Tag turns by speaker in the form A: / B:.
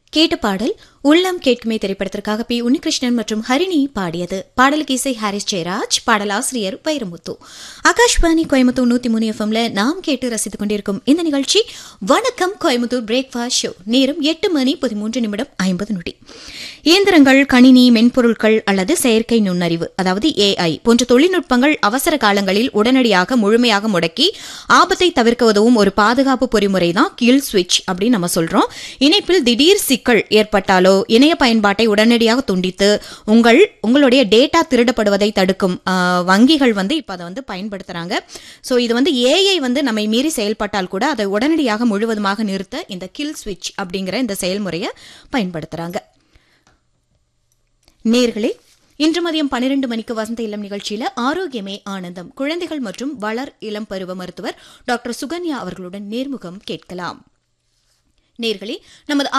A: கேட்ட பாடல் உள்ளம் கேட்குமே திரைப்படத்திற்காக பி உன்னிகிருஷ்ணன் மற்றும் ஹரிணி பாடியது பாடலுக்கு இசை ஹாரிஸ் ஜெயராஜ் பாடலாசிரியர் வைரமுத்து ஆகாஷ்வாணி கோயம்புத்தூர் நூத்தி மூணு எஃப்எம்ல நாம் கேட்டு ரசித்துக் கொண்டிருக்கும் இந்த நிகழ்ச்சி வணக்கம் கோயம்புத்தூர் பிரேக்ஃபாஸ்ட் ஷோ நேரம் எட்டு மணி பதிமூன்று நிமிடம் ஐம்பது நொடி இயந்திரங்கள் கணினி மென்பொருட்கள் அல்லது செயற்கை நுண்ணறிவு அதாவது ஏஐ போன்ற தொழில்நுட்பங்கள் அவசர காலங்களில் உடனடியாக முழுமையாக முடக்கி ஆபத்தை தவிர்க்க உதவும் ஒரு பாதுகாப்பு பொறிமுறை தான் கில் ஸ்விட்ச் அப்படின்னு நம்ம சொல்றோம் இணைப்பில் திடீர் சிக்கல் ஏற்பட்டாலோ இணைய பயன்பாட்டை உடனடியாக துண்டித்து உங்கள் உங்களுடைய டேட்டா திருடப்படுவதை தடுக்கும் ஆ, வங்கிகள் வந்து இப்போ அதை வந்து பயன்படுத்துறாங்க ஸோ இது வந்து ஏஐ வந்து நம்மை மீறி செயல்பட்டால் கூட அதை உடனடியாக முழுவதுமாக நிறுத்த இந்த கில் ஸ்விட்ச் அப்படிங்கிற இந்த செயல்முறையை பயன்படுத்துறாங்க நேர்களே இன்று மதியம் பன்னிரண்டு மணிக்கு வசந்த இளம் நிகழ்ச்சியில ஆரோக்கியமே ஆனந்தம் குழந்தைகள் மற்றும் வளர் இளம் பருவ மருத்துவர் டாக்டர் சுகன்யா அவர்களுடன் நேர்முகம் கேட்கலாம் நேர்களே நமது